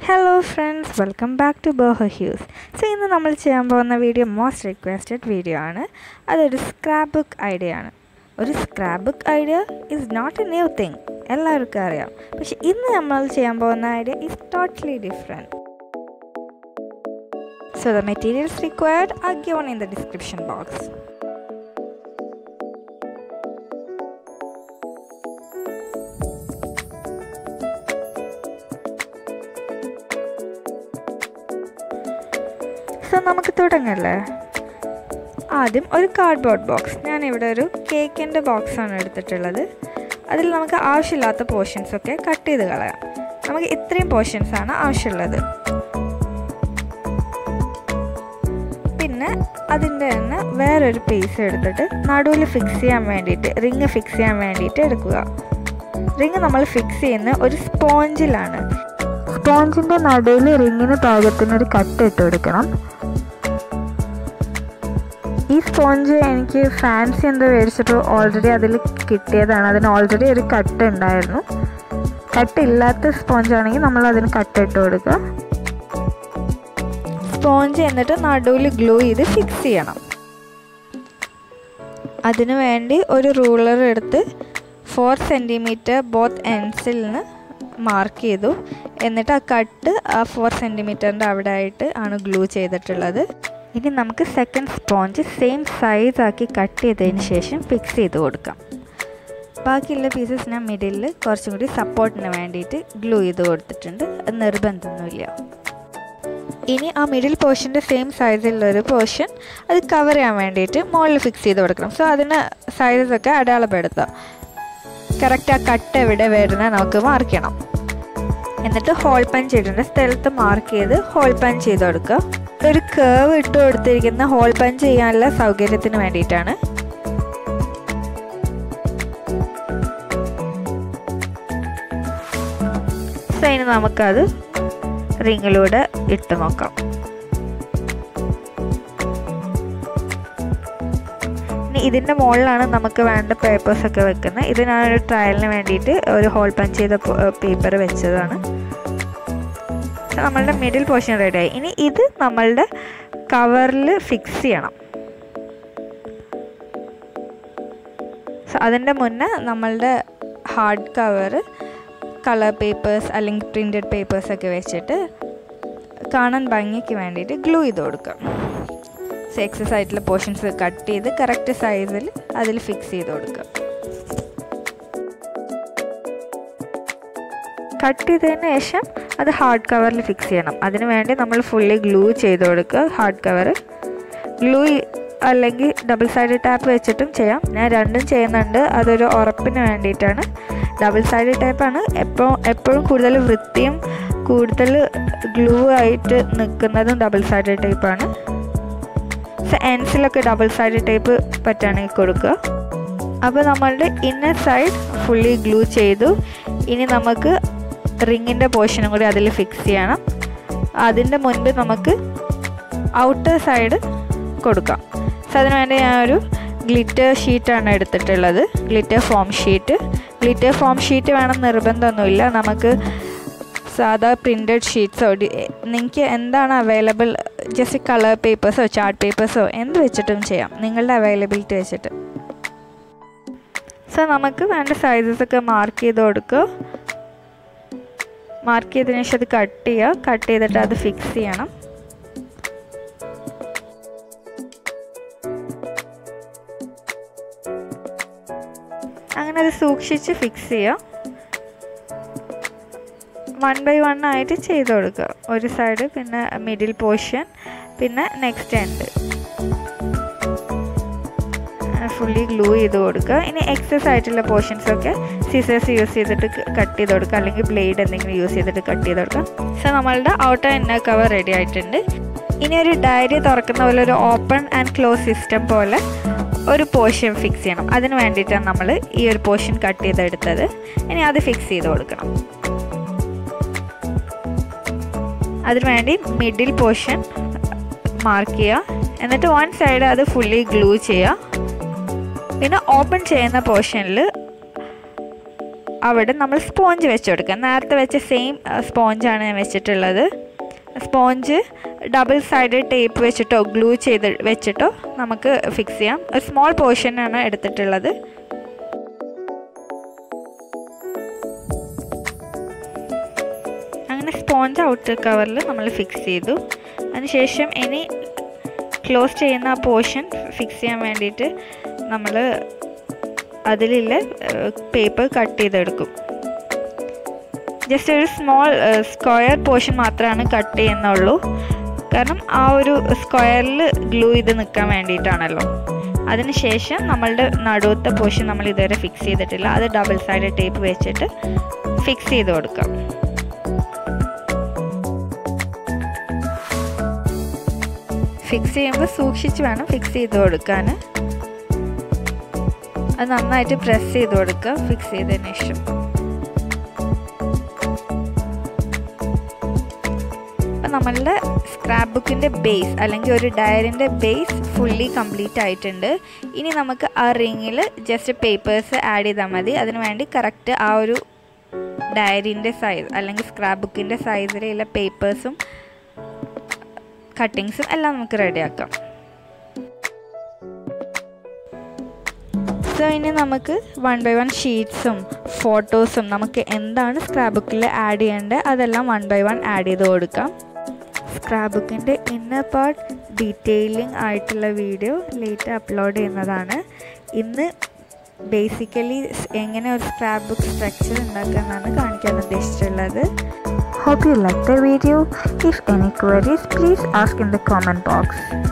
Hello friends welcome back to Boho Hues so ഇന്ന് നമ്മൾ ചെയ്യാൻ പോകുന്ന വീഡിയോ മോസ്റ്റ് റിക്വസ്റ്റഡ് വീഡിയോ ആണ് അതൊരു സ്ക്രാപ്പ് ബുക്ക് ഐഡിയ ആണ് ഒരു scrapbook idea is not a new thing എല്ലാവർക്കും അറിയാം പക്ഷെ ഇന്ന് നമ്മൾ ചെയ്യാൻ പോകുന്ന idea is totally different so the materials required are given in the description box so നമുക്ക് തുടങ്ങല്ലേ ആദ്യം ഒരു കാർഡ്ബോർഡ് ബോക്സ് ഞാൻ ഇവിടെ ഒരു കേക്കിൻ്റെ ബോക്സാണ് എടുത്തിട്ടുള്ളത് അതിൽ നമുക്ക് ആവശ്യമില്ലാത്ത പോർഷൻസ് ഒക്കെ കട്ട് ചെയ്ത് കളയാം നമുക്ക് ഇത്രയും പോർഷൻസ് ആണ് ആവശ്യമുള്ളത് പിന്നെ അതിൻ്റെ തന്നെ വേറൊരു പീസ് എടുത്തിട്ട് നടുവിൽ ഫിക്സ് ചെയ്യാൻ വേണ്ടിയിട്ട് റിങ് ഫിക്സ് ചെയ്യാൻ വേണ്ടിയിട്ട് എടുക്കുക റിങ് നമ്മൾ ഫിക്സ് ചെയ്യുന്ന ഒരു സ്പോഞ്ചിലാണ് സ്പോഞ്ചിൻ്റെ നടുവിൽ റിങ്ങിന് പാകത്തിന് ഒരു കട്ട് ഇട്ട് കൊടുക്കണം ഈ സ്പോഞ്ച് എനിക്ക് ഫാൻസി എന്തോ മേടിച്ചപ്പോൾ ഓൾറെഡി അതിൽ കിട്ടിയതാണ് അതിന് ഓൾറെഡി ഒരു കട്ട് ഉണ്ടായിരുന്നു കട്ട് ഇല്ലാത്ത സ്പോഞ്ച് ആണെങ്കിൽ നമ്മൾ അതിന് കട്ട് ഇട്ട് കൊടുക്കുക സ്പോഞ്ച് എന്നിട്ട് നടുവിൽ ഗ്ലൂ ചെയ്ത് ഫിക്സ് ചെയ്യണം അതിനു വേണ്ടി ഒരു റൂളർ എടുത്ത് ഫോർ സെൻറ്റിമീറ്റർ ബോത്ത് എൻസിൽ നിന്ന് മാർക്ക് ചെയ്തു എന്നിട്ട് ആ കട്ട് ആ ഫോർ സെൻറ്റിമീറ്ററിൻ്റെ അവിടെ ആയിട്ട് ആണ് ഗ്ലൂ ചെയ്തിട്ടുള്ളത് ഇനി നമുക്ക് സെക്കൻഡ് സ്പോഞ്ച് സെയിം സൈസ് ആക്കി കട്ട് ചെയ്തതിന് ശേഷം ഫിക്സ് ചെയ്ത് കൊടുക്കാം ബാക്കിയുള്ള പീസസ് ഞാൻ മിഡിലിൽ കുറച്ചും കൂടി സപ്പോർട്ടിന് വേണ്ടിയിട്ട് ഗ്ലൂ ചെയ്ത് കൊടുത്തിട്ടുണ്ട് അത് നിർബന്ധമൊന്നുമില്ല ഇനി ആ മിഡിൽ പോർഷൻ്റെ സെയിം സൈസിലുള്ളൊരു പോർഷൻ അത് കവർ ചെയ്യാൻ വേണ്ടിയിട്ട് മുകളിൽ ഫിക്സ് ചെയ്ത് കൊടുക്കണം സോ അതിന് സൈസസ് ഒക്കെ അടയാളപ്പെടുത്താം കറക്റ്റ് ആ കട്ട് എവിടെ വരുന്നത് നമുക്ക് മാർക്ക് ചെയ്യണം എന്നിട്ട് ഹോൾ പഞ്ച് ഇടേണ്ട സ്ഥലത്ത് മാർക്ക് ചെയ്ത് ഹോൾ പഞ്ച് ചെയ്ത് കൊടുക്കുക ഒരു കേവ് ഇട്ട് കൊടുത്തിരിക്കുന്ന ഹോൾ പഞ്ച് ചെയ്യാനുള്ള സൗകര്യത്തിന് വേണ്ടിയിട്ടാണ് സോ ഇനി നമുക്കത് റിങ്ങിലൂടെ ഇട്ട് നോക്കാം ഇനി ഇതിൻ്റെ മുകളിലാണ് നമുക്ക് വേണ്ട പേപ്പേഴ്സ് ഒക്കെ വെക്കുന്നത് ഇത് ഞാനൊരു ട്രയലിന് വേണ്ടിയിട്ട് ഒരു ഹോൾ പഞ്ച് ചെയ്ത പേപ്പർ വെച്ചതാണ് നമ്മളുടെ മിഡിൽ പോർഷൻ റെഡിയായി ഇനി ഇത് നമ്മളുടെ കവറിൽ ഫിക്സ് ചെയ്യണം സോ അതിൻ്റെ മുന്നേ നമ്മളുടെ ഹാർഡ് കവർ കളർ പേപ്പേഴ്സ് അല്ലെങ്കിൽ പ്രിൻറ്റഡ് പേപ്പേഴ്സ് ഒക്കെ വെച്ചിട്ട് കാണാൻ ഭംഗിക്ക് വേണ്ടിയിട്ട് ഗ്ലൂ ചെയ്ത് കൊടുക്കുക സോ എക്സസ് ആയിട്ടുള്ള പോർഷൻസ് കട്ട് ചെയ്ത് കറക്റ്റ് സൈസിൽ അതിൽ ഫിക്സ് ചെയ്ത് കൊടുക്കുക കട്ട് ചെയ്തതിന് ശേഷം അത് ഹാർഡ് കവറിൽ ഫിക്സ് ചെയ്യണം അതിന് വേണ്ടി നമ്മൾ ഫുള്ളി ഗ്ലൂ ചെയ്ത് കൊടുക്കുക ഹാർഡ് കവർ ഗ്ലൂ അല്ലെങ്കിൽ ഡബിൾ സൈഡ് ടാപ്പ് വെച്ചിട്ടും ചെയ്യാം ഞാൻ രണ്ടും ചെയ്യുന്നുണ്ട് അതൊരു ഉറപ്പിന് വേണ്ടിയിട്ടാണ് ഡബിൾ സൈഡ് ടാപ്പാണ് എപ്പോൾ എപ്പോഴും കൂടുതൽ വൃത്തിയും കൂടുതൽ ഗ്ലൂ ആയിട്ട് നിൽക്കുന്നതും ഡബിൾ സൈഡ് ടൈപ്പാണ് സോ എൻസിലൊക്കെ ഡബിൾ സൈഡ് ടൈപ്പ് പറ്റുകയാണെങ്കിൽ കൊടുക്കുക അപ്പോൾ നമ്മളുടെ ഇന്നർ സൈഡ് ഫുള്ളി ഗ്ലൂ ചെയ്തു ഇനി നമുക്ക് റിങ്ങിൻ്റെ പോർഷനും കൂടി അതിൽ ഫിക്സ് ചെയ്യണം അതിൻ്റെ മുൻപ് നമുക്ക് ഔട്ടർ സൈഡ് കൊടുക്കാം സോ അതിന് വേണ്ടി ഞാനൊരു ഗ്ലിറ്റർ ഷീറ്റാണ് എടുത്തിട്ടുള്ളത് glitter foam sheet glitter foam sheet വേണം നിർബന്ധമൊന്നുമില്ല നമുക്ക് സാധാ പ്രിൻറ്റഡ് ഷീറ്റ്സോ നിങ്ങൾക്ക് എന്താണ് അവൈലബിൾ ജസ്റ്റ് കളർ പേപ്പേഴ്സോ ചാർട്ട് പേപ്പേഴ്സോ എന്ത് വെച്ചിട്ടും ചെയ്യാം നിങ്ങളുടെ അവൈലബിലിറ്റി വെച്ചിട്ട് സോ നമുക്ക് വേണ്ട സൈസസ് ഒക്കെ മാർക്ക് ചെയ്ത് കൊടുക്കുക മാർക്ക് ചെയ്തതിന് ശേഷം അത് കട്ട് ചെയ്യുക കട്ട് ചെയ്തിട്ട് അത് ഫിക്സ് ചെയ്യണം അങ്ങനെ അത് സൂക്ഷിച്ച് ഫിക്സ് ചെയ്യുക വൺ ബൈ വൺ ആയിട്ട് ചെയ്ത് കൊടുക്കുക ഒരു സൈഡ് പിന്നെ മിഡിൽ പോർഷൻ പിന്നെ നെക്സ്റ്റ് എൻഡ് ഫുള്ളി ഗ്ലൂ ചെയ്ത് കൊടുക്കുക ഇനി എക്സസ് ആയിട്ടുള്ള പോർഷൻസ് ഒക്കെ സിസേഴ്സ് യൂസ് ചെയ്തിട്ട് കട്ട് ചെയ്ത് കൊടുക്കുക അല്ലെങ്കിൽ ബ്ലേഡ് എന്തെങ്കിലും യൂസ് ചെയ്തിട്ട് കട്ട് ചെയ്ത് കൊടുക്കുക സോ നമ്മളുടെ ഔട്ടർ ഇന്നർ കവർ റെഡി ആയിട്ടുണ്ട് ഇനി ഒരു ഡയറി തുറക്കുന്ന പോലെ ഒരു ഓപ്പൺ ആൻഡ് ക്ലോസ് സിസ്റ്റം പോലെ ഒരു പോർഷൻ ഫിക്സ് ചെയ്യണം അതിന് വേണ്ടിയിട്ടാണ് നമ്മൾ ഈ ഒരു പോർഷൻ കട്ട് ചെയ്തെടുത്തത് ഇനി അത് ഫിക്സ് ചെയ്ത് കൊടുക്കണം അതിന് വേണ്ടി മിഡിൽ പോർഷൻ മാർക്ക് ചെയ്യുക എന്നിട്ട് വൺ സൈഡ് അത് ഫുള്ളി ഗ്ലൂ ചെയ്യുക പിന്നെ ഓപ്പൺ ചെയ്യുന്ന പോർഷനിൽ അവിടെ നമ്മൾ സ്പോഞ്ച് വെച്ച് കൊടുക്കുക നേരത്തെ വെച്ച സെയിം സ്പോഞ്ചാണ് ഞാൻ വെച്ചിട്ടുള്ളത് സ്പോഞ്ച് ഡബിൾ സൈഡ് ടേപ്പ് വെച്ചിട്ടോ ഗ്ലൂ ചെയ്ത് വെച്ചിട്ടോ നമുക്ക് ഫിക്സ് ചെയ്യാം ഒരു സ്മോൾ പോർഷനാണ് എടുത്തിട്ടുള്ളത് അങ്ങനെ സ്പോഞ്ച് ഔട്ടർ കവറിൽ നമ്മൾ ഫിക്സ് ചെയ്തു അതിനുശേഷം ഇനി ക്ലോസ് ചെയ്യുന്ന ആ പോർഷൻ ഫിക്സ് ചെയ്യാൻ വേണ്ടിയിട്ട് നമ്മൾ അതിലുള്ള പേപ്പർ കട്ട് ചെയ്തെടുക്കും ജസ്റ്റ് ഒരു സ്മോൾ സ്ക്വയർ പോർഷൻ മാത്രമാണ് കട്ട് ചെയ്യുന്നുള്ളൂ കാരണം ആ ഒരു സ്ക്വയറിൽ ഗ്ലൂ ചെയ്ത് നിൽക്കാൻ വേണ്ടിയിട്ടാണല്ലോ അതിനുശേഷം നമ്മളുടെ നടുവത്തെ പോർഷൻ നമ്മൾ ഇതുവരെ ഫിക്സ് ചെയ്തിട്ടില്ല അത് ഡബിൾ സൈഡ് ടേപ്പ് വെച്ചിട്ട് ഫിക്സ് ചെയ്ത് കൊടുക്കാം ഫിക്സ് ചെയ്യുമ്പോൾ സൂക്ഷിച്ച് വേണം ഫിക്സ് ചെയ്ത് കൊടുക്കാൻ അത് നന്നായിട്ട് പ്രസ് ചെയ്ത് കൊടുക്കുക ഫിക്സ് ചെയ്തതിന് ശേഷം അപ്പം നമ്മളുടെ സ്ക്രാപ്പ് ബുക്കിൻ്റെ ബേസ് അല്ലെങ്കിൽ ഒരു ഡയറിൻ്റെ ബേസ് ഫുള്ളി കംപ്ലീറ്റ് ആയിട്ടുണ്ട് ഇനി നമുക്ക് ആ റിങ്ങിൽ ജസ്റ്റ് പേപ്പേഴ്സ് ആഡ് ചെയ്താൽ മതി അതിന് വേണ്ടി കറക്റ്റ് ആ ഒരു ഡയറിൻ്റെ സൈസ് അല്ലെങ്കിൽ സ്ക്രാപ്പ് ബുക്കിൻ്റെ സൈസിലുള്ള പേപ്പേഴ്സും കട്ടിങ്സും എല്ലാം നമുക്ക് റെഡിയാക്കാം സോ ഇനി നമുക്ക് വൺ ബൈ വൺ ഷീറ്റ്സും ഫോട്ടോസും നമുക്ക് എന്താണ് സ്ക്രാപ്പ് ബുക്കിൽ ആഡ് ചെയ്യേണ്ടത് അതെല്ലാം വൺ ബൈ വൺ ആഡ് ചെയ്ത് കൊടുക്കാം സ്ക്രാപ്പ് ബുക്കിൻ്റെ ഇന്നർ പാർട്ട് ഡീറ്റെയിലിംഗ് ആയിട്ടുള്ള വീഡിയോ ലേറ്റ് അപ്ലോഡ് ചെയ്യുന്നതാണ് ഇന്ന് ബേസിക്കലി എങ്ങനെ ഒരു സ്ക്രാപ്പ് ബുക്ക് സ്ട്രക്ചർ ഉണ്ടാക്കാമെന്നാണ് കാണിക്കാൻ ഉദ്ദേശിച്ചിട്ടുള്ളത് Hope you liked the video. If any queries, please ask in the comment box.